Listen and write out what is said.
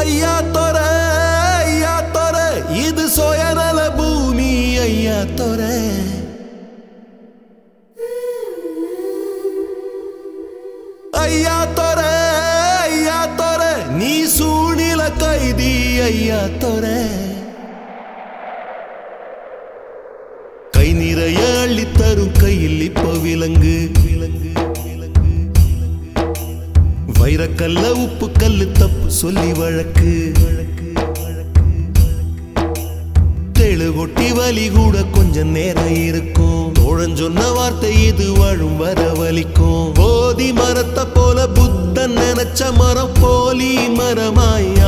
ஐயா தொர ஐயா தொர இது சுயநல பூமி ஐயா தொர ஐயா தொர ஐயா தொர நீ சூழ்நில கைதி ஐயா தொர கை நிறைய அள்ளித் தரும் கையில் இப்ப விலங்கு விலங்கு விலங்கு வைரக்கல்ல உப்பு கல்லு தப்பு சொல்லி வழக்கு வழக்கு வழக்கு தெளு கொட்டி வலி கூட கொஞ்சம் நேரம் இருக்கும் தோழன் சொன்ன வார்த்தை இது வாழும் வர வலிக்கும் போதி மரத்தை போல புத்தன் நினைச்ச மரம் போலி மரமாய்